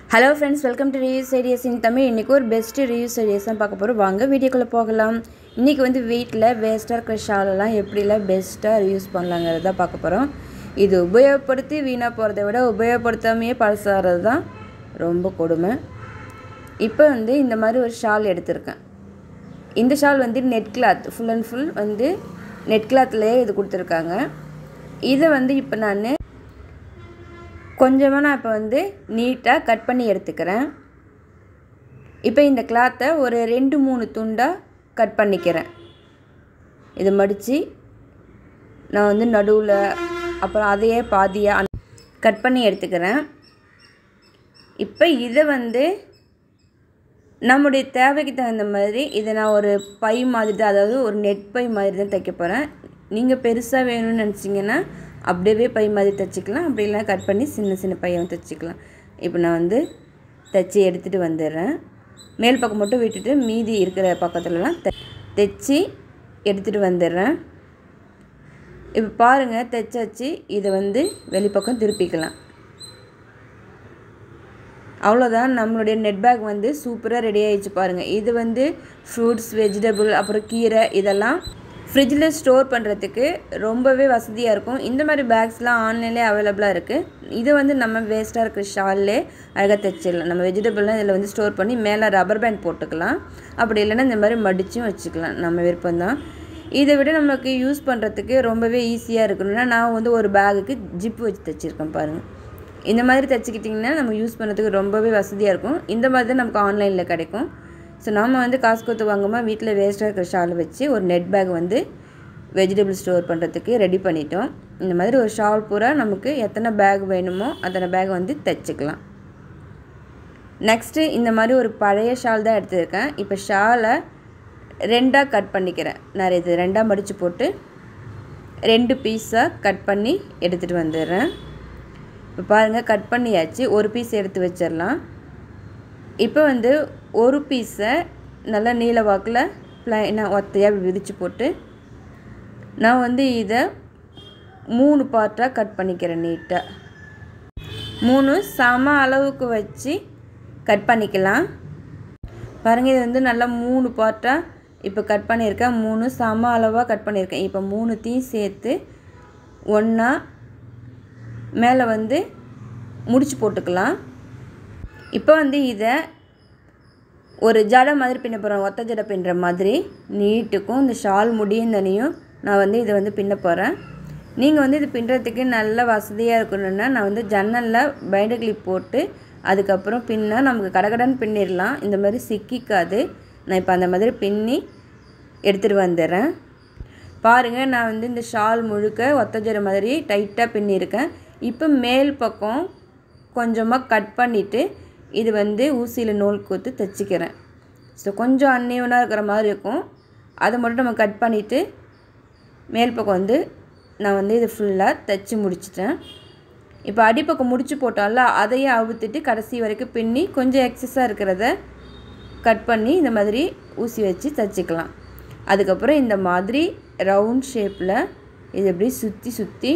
hello friends welcome to reviews ideas in Tamil இன்றைக்கி ஒரு best reviews ideas தான் பார்க்க போகிறோம் வாங்க வீடியோக்குள்ளே போகலாம் இன்றைக்கி வந்து வீட்டில் வேஸ்ட்டாக இருக்கிற ஷாலெல்லாம் எப்படிலாம் பெஸ்ட்டாக ரியூஸ் பண்ணலாங்கிறது தான் பார்க்க போகிறோம் இது உபயோகப்படுத்தி வீணாக போகிறத விட உபயோகப்படுத்தாமையே பழசாகிறது தான் ரொம்ப கொடுமை இப்போ வந்து இந்த மாதிரி ஒரு ஷால் எடுத்திருக்கேன் இந்த ஷால் வந்து net cloth full and full வந்து நெட் கிளாத்லேயே இது கொடுத்துருக்காங்க இதை வந்து இப்போ நான் கொஞ்சமாக நான் இப்போ வந்து நீட்டாக கட் பண்ணி எடுத்துக்கிறேன் இப்போ இந்த கிளாத்தை ஒரு ரெண்டு மூணு துண்டாக கட் பண்ணிக்கிறேன் இதை மடித்து நான் வந்து நடுவில் அப்புறம் அதையே பாதியாக கட் பண்ணி எடுத்துக்கிறேன் இப்போ இதை வந்து நம்முடைய தேவைக்கு தகுந்த மாதிரி இதை நான் ஒரு பை மாதிரி தான் அதாவது ஒரு நெட் பை மாதிரி தான் தைக்க போகிறேன் நீங்கள் பெருசாக வேணும்னு நினச்சிங்கன்னா அப்படியே பை மாதிரி தைச்சிக்கலாம் அப்படி இல்லைனா கட் பண்ணி சின்ன சின்ன பையன் தைச்சிக்கலாம் இப்போ நான் வந்து தைச்சி எடுத்துகிட்டு வந்துடுறேன் மேல் பக்கம் மட்டும் விட்டுட்டு மீதி இருக்கிற பக்கத்துலலாம் த தைச்சி எடுத்துகிட்டு வந்துடுறேன் இப்போ பாருங்கள் தைச்சாச்சு இதை வந்து வெளிப்பக்கம் திருப்பிக்கலாம் அவ்வளோதான் நம்மளுடைய நெட் பேக் வந்து சூப்பராக ரெடி ஆகிடுச்சு பாருங்கள் இது வந்து ஃப்ரூட்ஸ் வெஜிடபிள் அப்புறம் கீரை இதெல்லாம் ஃப்ரிட்ஜில் ஸ்டோர் பண்ணுறதுக்கு ரொம்பவே வசதியாக இருக்கும் இந்த மாதிரி பேக்ஸ்லாம் ஆன்லைன்லேயே அவைலபிளாக இருக்குது இது வந்து நம்ம வேஸ்ட்டாக இருக்கிற ஷால்லே அழகாக தைச்சிடலாம் நம்ம வெஜிடபிள்லாம் இதில் வந்து ஸ்டோர் பண்ணி மேலே ரப்பர் பேண்ட் போட்டுக்கலாம் அப்படி இல்லைன்னா இந்த மாதிரி மடிச்சும் வச்சுக்கலாம் நம்ம விருப்பம்தான் இதை விட நமக்கு யூஸ் பண்ணுறதுக்கு ரொம்பவே ஈஸியாக இருக்கணும்னா நான் வந்து ஒரு பேகுக்கு ஜிப்பு வச்சு தைச்சிருக்கேன் பாருங்கள் இந்த மாதிரி தைச்சிக்கிட்டிங்கன்னா நம்ம யூஸ் பண்ணுறதுக்கு ரொம்பவே வசதியாக இருக்கும் இந்த மாதிரி தான் நமக்கு ஆன்லைனில் கிடைக்கும் ஸோ நம்ம வந்து காசு கொடுத்து வாங்காமல் வீட்டில் வேஸ்ட்டாக இருக்கிற ஷாலை வச்சு ஒரு நெட் பேக் வந்து வெஜிடபிள் ஸ்டோர் பண்ணுறதுக்கு ரெடி பண்ணிட்டோம் இந்த மாதிரி ஒரு ஷால் பூரா நமக்கு எத்தனை பேக் வேணுமோ அத்தனை பேக் வந்து தைச்சிக்கலாம் நெக்ஸ்ட்டு இந்த மாதிரி ஒரு பழைய ஷால் தான் எடுத்திருக்கேன் இப்போ ஷாலை ரெண்டாக கட் பண்ணிக்கிறேன் நான் இது ரெண்டாக மடித்து போட்டு ரெண்டு பீஸாக கட் பண்ணி எடுத்துகிட்டு வந்துடுறேன் இப்போ பாருங்கள் கட் பண்ணியாச்சு ஒரு பீஸ் எடுத்து வச்சிடலாம் இப்போ வந்து ஒரு பீஸை நல்லா நீல வாக்கில் ப்ளைனாக ஒத்தையாக விரித்து போட்டு நான் வந்து இதை மூணு பார்ட்டாக கட் பண்ணிக்கிறேன் நீட்டாக மூணு சம அளவுக்கு வச்சு கட் பண்ணிக்கலாம் பாருங்கள் இது வந்து நல்லா மூணு பார்ட்டாக இப்போ கட் பண்ணியிருக்கேன் மூணு சம அளவாக கட் பண்ணியிருக்கேன் இப்போ மூணுத்தையும் சேர்த்து ஒன்றா மேலே வந்து முடிச்சு போட்டுக்கலாம் இப்போ வந்து இதை ஒரு ஜடை மாதிரி பின்ன போகிறேன் ஒத்த ஜடை பின்னுற மாதிரி நீட்டுக்கும் இந்த ஷால் முடியும் தனியும் நான் வந்து இதை வந்து பின்ன போகிறேன் நீங்கள் வந்து இது பின்னுறதுக்கு நல்ல வசதியாக இருக்கணும்னா நான் வந்து ஜன்னலில் பைண்டர் கிளிப் போட்டு அதுக்கப்புறம் பின்னா நமக்கு கடகடன்னு பின்னிடலாம் இந்த மாதிரி சிக்கிக்காது நான் இப்போ அந்த மாதிரி பின்னி எடுத்துகிட்டு வந்துடுறேன் பாருங்கள் நான் வந்து இந்த ஷால் முழுக்க ஒத்தஜரை மாதிரி டைட்டாக பின்னியிருக்கேன் இப்போ மேல் பக்கம் கொஞ்சமாக கட் பண்ணிவிட்டு இது வந்து ஊசியில் நூல் கோத்து தைச்சிக்கிறேன் ஸோ கொஞ்சம் அன்னியவனாக இருக்கிற மாதிரி இருக்கும் அதை மட்டும் நம்ம கட் பண்ணிவிட்டு மேல் பக்கம் வந்து நான் வந்து இது ஃபுல்லாக தைச்சி முடிச்சிட்டேன் இப்போ அடிப்பக்கம் முடிச்சு போட்டால அதையும் அவுத்துட்டு கடைசி வரைக்கும் பின்னி கொஞ்சம் எக்ஸஸாக இருக்கிறத கட் பண்ணி இந்த மாதிரி ஊசி வச்சு தைச்சிக்கலாம் அதுக்கப்புறம் இந்த மாதிரி ரவுண்ட் ஷேப்பில் இது எப்படி சுற்றி சுற்றி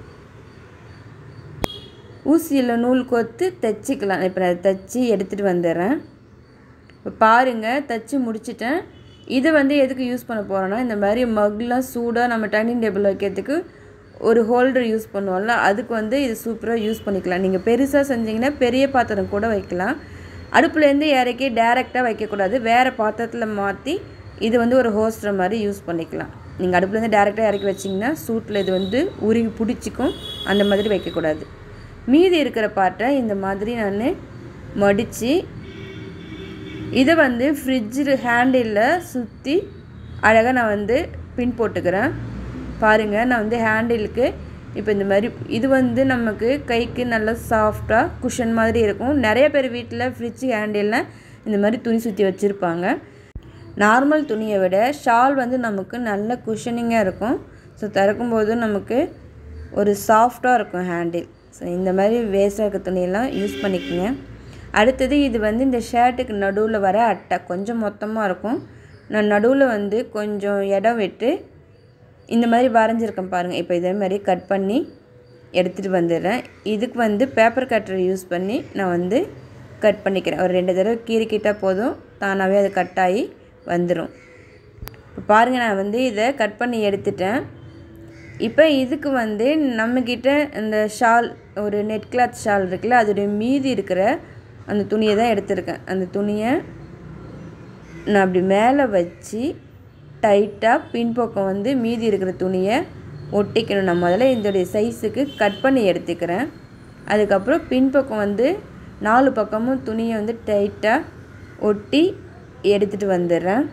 ஊசியில் நூல் கோத்து தைச்சிக்கலாம் இப்போ நான் தைச்சி எடுத்துகிட்டு வந்துடுறேன் இப்போ பாருங்கள் தைச்சி முடிச்சிட்டேன் இது வந்து எதுக்கு யூஸ் பண்ண போகிறோன்னா இந்த மாதிரி மக்லாம் சூடாக நம்ம டைனிங் டேபிள் வைக்கிறதுக்கு ஒரு ஹோல்டர் யூஸ் பண்ணுவோம்ல அதுக்கு வந்து இது சூப்பராக யூஸ் பண்ணிக்கலாம் நீங்கள் பெருசாக செஞ்சிங்கன்னா பெரிய பாத்திரம் கூட வைக்கலாம் அடுப்புலேருந்து இறக்கி டேரெக்டாக வைக்கக்கூடாது வேறு பாத்திரத்தில் மாற்றி இது வந்து ஒரு ஹோஸ்டர் மாதிரி யூஸ் பண்ணிக்கலாம் நீங்கள் அடுப்புலேருந்து டேரெக்டாக இறக்கி வச்சிங்கன்னா சூட்டில் இது வந்து உருகி பிடிச்சிக்கும் அந்த மாதிரி வைக்கக்கூடாது மீதி இருக்கிற பாட்டை இந்த மாதிரி நான் மடித்து இதை வந்து ஃப்ரிட்ஜு ஹேண்டிலில் சுற்றி அழகாக நான் வந்து பின் போட்டுக்கிறேன் பாருங்கள் நான் வந்து ஹேண்டிலுக்கு இப்போ இந்த மாதிரி இது வந்து நமக்கு கைக்கு நல்லா சாஃப்டாக குஷன் மாதிரி இருக்கும் நிறைய பேர் வீட்டில் ஃப்ரிட்ஜ் ஹேண்டிலில் இந்த மாதிரி துணி சுற்றி வச்சுருப்பாங்க நார்மல் துணியை விட ஷால் வந்து நமக்கு நல்ல குஷனிங்காக இருக்கும் ஸோ திறக்கும்போது நமக்கு ஒரு சாஃப்டாக இருக்கும் ஹேண்டில் ஸோ இந்த மாதிரி வேஸ்ட்டாக இருக்க துணியெல்லாம் யூஸ் பண்ணிக்கோங்க அடுத்தது இது வந்து இந்த ஷர்ட்டுக்கு நடுவில் வர அட்டை கொஞ்சம் மொத்தமாக இருக்கும் நான் நடுவில் வந்து கொஞ்சம் இடம் விட்டு இந்த மாதிரி வரைஞ்சிருக்கேன் பாருங்கள் இப்போ இதே மாதிரி கட் பண்ணி எடுத்துகிட்டு வந்துடுறேன் இதுக்கு வந்து பேப்பர் கட்டர் யூஸ் பண்ணி நான் வந்து கட் பண்ணிக்கிறேன் ஒரு ரெண்டு தடவை கீறிக்கிட்டால் போதும் தானாகவே அது கட் ஆகி வந்துடும் இப்போ பாருங்கள் நான் வந்து இதை கட் பண்ணி எடுத்துட்டேன் இப்போ இதுக்கு வந்து நம்மக்கிட்ட இந்த ஷால் ஒரு நெட் கிளாத் ஷால் இருக்குல்ல அதோடைய மீதி இருக்கிற அந்த துணியை தான் எடுத்திருக்கேன் அந்த துணியை நான் அப்படி மேலே வச்சு டைட்டாக பின்பக்கம் வந்து மீதி இருக்கிற துணியை ஒட்டிக்கணும் நான் முதல்ல இதோடைய சைஸுக்கு கட் பண்ணி எடுத்துக்கிறேன் அதுக்கப்புறம் பின்பக்கம் வந்து நாலு பக்கமும் துணியை வந்து டைட்டாக ஒட்டி எடுத்துகிட்டு வந்துடுறேன்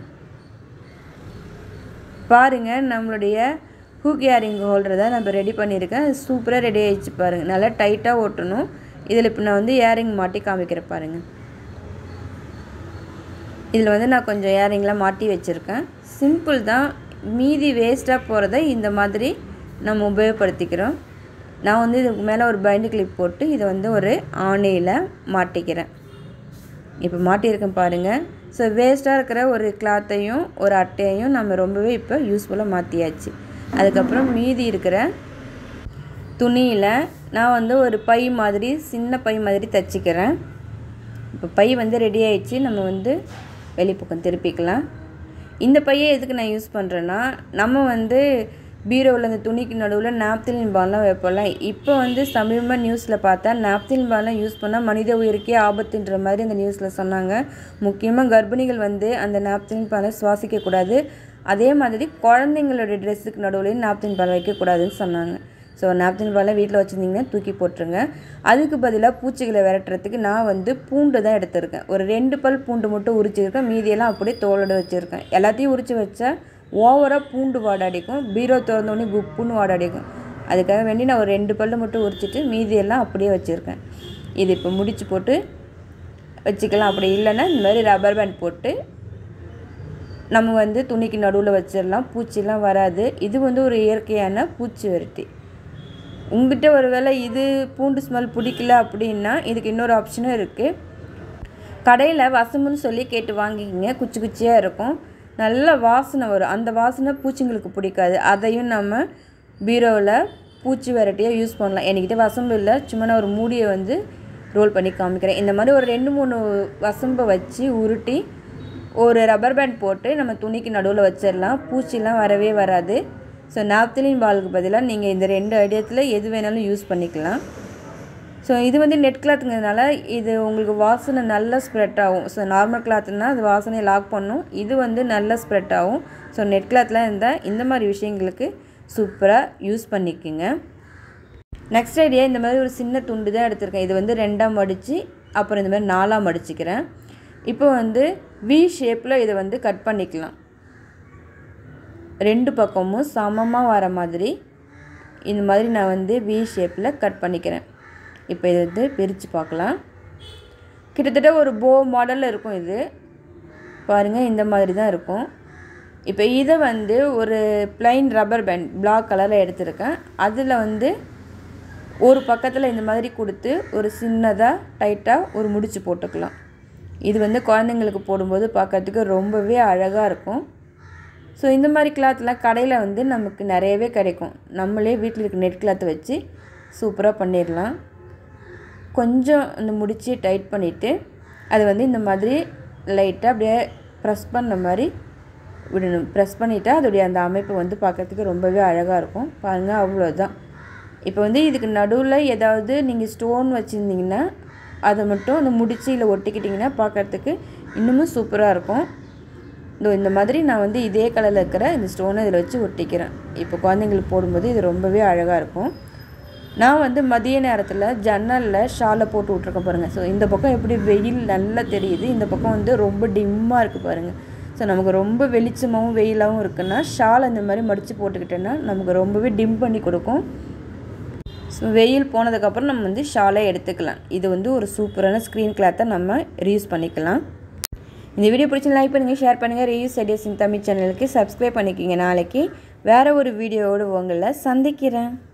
பாருங்கள் நம்மளுடைய ஹூக் இயரிங் ஹோல்டர் தான் நம்ம ரெடி பண்ணியிருக்கேன் சூப்பராக ரெடி ஆகிடுச்சு பாருங்கள் நல்லா டைட்டாக ஓட்டணும் இதில் இப்போ நான் வந்து இயரிங் மாட்டி காமிக்கிறேன் பாருங்கள் இதில் வந்து நான் கொஞ்சம் இயரிங்லாம் மாட்டி வச்சுருக்கேன் சிம்பிள் தான் மீதி வேஸ்ட்டாக போகிறத இந்த மாதிரி நம்ம உபயோகப்படுத்திக்கிறோம் நான் வந்து இதுக்கு மேலே ஒரு பைண்டு கிளிப் போட்டு இதை வந்து ஒரு ஆணையில் மாட்டிக்கிறேன் இப்போ மாட்டியிருக்கேன் பாருங்கள் ஸோ வேஸ்ட்டாக இருக்கிற ஒரு கிளாத்தையும் ஒரு அட்டையையும் நம்ம ரொம்பவே இப்போ யூஸ்ஃபுல்லாக மாற்றியாச்சு அதுக்கப்புறம் மீதி இருக்கிற துணியில் நான் வந்து ஒரு பை மாதிரி சின்ன பை மாதிரி தைச்சிக்கிறேன் இப்போ பை வந்து ரெடி ஆயிடுச்சு நம்ம வந்து வெளிப்பக்கம் திருப்பிக்கலாம் இந்த பையை எதுக்கு நான் யூஸ் பண்ணுறேன்னா நம்ம வந்து பீரோவில் அந்த துணிக்கு நடுவில் நாப்திலின் பால்லாம் வைப்போம்ல இப்போ வந்து சமீபமாக நியூஸில் பார்த்தா நாப்திலின் பால்லாம் யூஸ் பண்ணால் மனித உயிருக்கே ஆபத்துன்ற மாதிரி அந்த நியூஸில் சொன்னாங்க முக்கியமாக கர்ப்பிணிகள் வந்து அந்த நாப்திலின் பாலை சுவாசிக்கக்கூடாது அதே மாதிரி குழந்தைங்களோட ட்ரெஸ்ஸுக்கு நடுவுலையும் நாப்தின் பால் வைக்கக்கூடாதுன்னு சொன்னாங்க ஸோ நாப்தின் பாலை வீட்டில் வச்சுருந்தீங்கன்னா தூக்கி போட்டுருங்க அதுக்கு பதிலாக பூச்சிகளை விரட்டுறதுக்கு நான் வந்து பூண்டு தான் எடுத்திருக்கேன் ஒரு ரெண்டு பல் பூண்டு மட்டும் உரிச்சிருக்கேன் மீதியெல்லாம் அப்படியே தோலோட வச்சுருக்கேன் எல்லாத்தையும் உரித்து வச்சா ஓவராக பூண்டு வாடாடிக்கும் பீரோ திறந்தோடனே குப்புன்னு வாடாடிக்கும் அதுக்காக வேண்டி நான் ஒரு ரெண்டு பல்லு மட்டும் உரிச்சிட்டு மீதியெல்லாம் அப்படியே வச்சுருக்கேன் இது இப்போ முடிச்சு போட்டு வச்சுக்கலாம் அப்படி இல்லைன்னா இந்த மாதிரி ரப்பர் பேண்ட் போட்டு நம்ம வந்து துணிக்கு நடுவில் வச்சிடலாம் பூச்சிலாம் வராது இது வந்து ஒரு இயற்கையான பூச்சி விரட்டி உங்ககிட்ட ஒரு வேளை இது பூண்டு ஸ்மெல் பிடிக்கல அப்படின்னா இதுக்கு இன்னொரு ஆப்ஷனும் இருக்குது கடையில் வசம்புன்னு சொல்லி கேட்டு வாங்கிக்கிங்க குச்சி குச்சியாக இருக்கும் நல்ல வாசனை வரும் அந்த வாசனை பூச்சிங்களுக்கு பிடிக்காது அதையும் நம்ம பீரோவில் பூச்சி வெரைட்டியாக யூஸ் பண்ணலாம் என்கிட்ட வசம்பு இல்லை சும்மா நான் ஒரு மூடியை வந்து ரோல் பண்ணி காமிக்கிறேன் இந்த மாதிரி ஒரு ரெண்டு மூணு வசம்பை வச்சு உருட்டி ஒரு ரப்பர் பேண்ட் போட்டு நம்ம துணிக்கு நடுவில் வச்சிடலாம் பூச்சிலாம் வரவே வராது ஸோ நாப்திலின் பாலுக்கு பதிலாக நீங்கள் இந்த ரெண்டு ஐடியத்தில் எது வேணாலும் யூஸ் பண்ணிக்கலாம் ஸோ இது வந்து நெட் கிளாத்துங்கிறதுனால இது உங்களுக்கு வாசனை நல்லா ஸ்ப்ரெட் ஆகும் ஸோ நார்மல் கிளாத்துனா அது வாசனையை லாக் பண்ணும் இது வந்து நல்லா ஸ்ப்ரெட் ஆகும் ஸோ நெட் கிளாத்லாம் இருந்தால் இந்த மாதிரி விஷயங்களுக்கு சூப்பராக யூஸ் பண்ணிக்கோங்க நெக்ஸ்ட் ஐடியா இந்த மாதிரி ஒரு சின்ன துண்டு தான் எடுத்திருக்கேன் இது வந்து ரெண்டாக மடித்து அப்புறம் இந்த மாதிரி நாலாக மடிச்சுக்கிறேன் இப்போ வந்து வி ஷேப்பில் இதை வந்து கட் பண்ணிக்கலாம் ரெண்டு பக்கமும் சமமாக வர மாதிரி இந்த மாதிரி நான் வந்து வி ஷேப்பில் கட் பண்ணிக்கிறேன் இப்போ இதை வந்து பிரித்து பார்க்கலாம் கிட்டத்தட்ட ஒரு போ மாடலில் இருக்கும் இது பாருங்கள் இந்த மாதிரி தான் இருக்கும் இப்போ இதை வந்து ஒரு பிளைன் ரப்பர் பேண்ட் பிளாக் கலரில் எடுத்திருக்கேன் அதில் வந்து ஒரு பக்கத்தில் இந்த மாதிரி கொடுத்து ஒரு சின்னதாக டைட்டாக ஒரு முடிச்சு போட்டுக்கலாம் இது வந்து குழந்தைங்களுக்கு போடும்போது பார்க்கறதுக்கு ரொம்பவே அழகாக இருக்கும் ஸோ இந்த மாதிரி கிளாத்லாம் கடையில் வந்து நமக்கு நிறையவே கிடைக்கும் நம்மளே வீட்டில் இருக்க நெட் கிளாத் வச்சு சூப்பராக பண்ணிடலாம் கொஞ்சம் அந்த முடிச்சு டைட் பண்ணிவிட்டு அது வந்து இந்த மாதிரி லைட்டாக அப்படியே ப்ரெஸ் பண்ண மாதிரி விடணும் ப்ரெஸ் பண்ணிட்டா அதோடைய அந்த அமைப்பு வந்து பார்க்கறதுக்கு ரொம்பவே அழகாக இருக்கும் பாருங்கள் அவ்வளோதான் இப்போ வந்து இதுக்கு நடுவில் ஏதாவது நீங்கள் ஸ்டோன் வச்சுருந்தீங்கன்னா அதை மட்டும் அந்த முடிச்சியில் ஒட்டிக்கிட்டிங்கன்னா பார்க்கறதுக்கு இன்னமும் சூப்பராக இருக்கும் இதோ இந்த மாதிரி நான் வந்து இதே கலரில் இருக்கிற இந்த ஸ்டோனை இதில் வச்சு ஒட்டிக்கிறேன் இப்போ குழந்தைங்களுக்கு போடும்போது இது ரொம்பவே அழகாக இருக்கும் நான் வந்து மதிய நேரத்தில் ஜன்னலில் ஷாலை போட்டு விட்ருக்கேன் பாருங்கள் ஸோ இந்த பக்கம் எப்படி வெயில் நல்லா தெரியுது இந்த பக்கம் வந்து ரொம்ப டிம்மாக இருக்குது பாருங்கள் ஸோ நமக்கு ரொம்ப வெளிச்சமாகவும் வெயிலாகவும் இருக்குன்னா ஷால் இந்த மாதிரி மடித்து போட்டுக்கிட்டேன்னா நமக்கு ரொம்பவே டிம் பண்ணி கொடுக்கும் ஸோ வெயில் போனதுக்கப்புறம் நம்ம வந்து ஷாலை எடுத்துக்கலாம் இது வந்து ஒரு சூப்பரான ஸ்க்ரீன் கிளாத்தை நம்ம ரீயூஸ் பண்ணிக்கலாம் இந்த வீடியோ பிடிச்சி லைக் பண்ணுங்கள் ஷேர் பண்ணுங்கள் ரீயூஸ் ஐடியாஸ் இன் தமிழ் சேனலுக்கு சப்ஸ்கிரைப் பண்ணிக்கிங்க நாளைக்கு வேறு ஒரு வீடியோவோடு உங்களை சந்திக்கிறேன்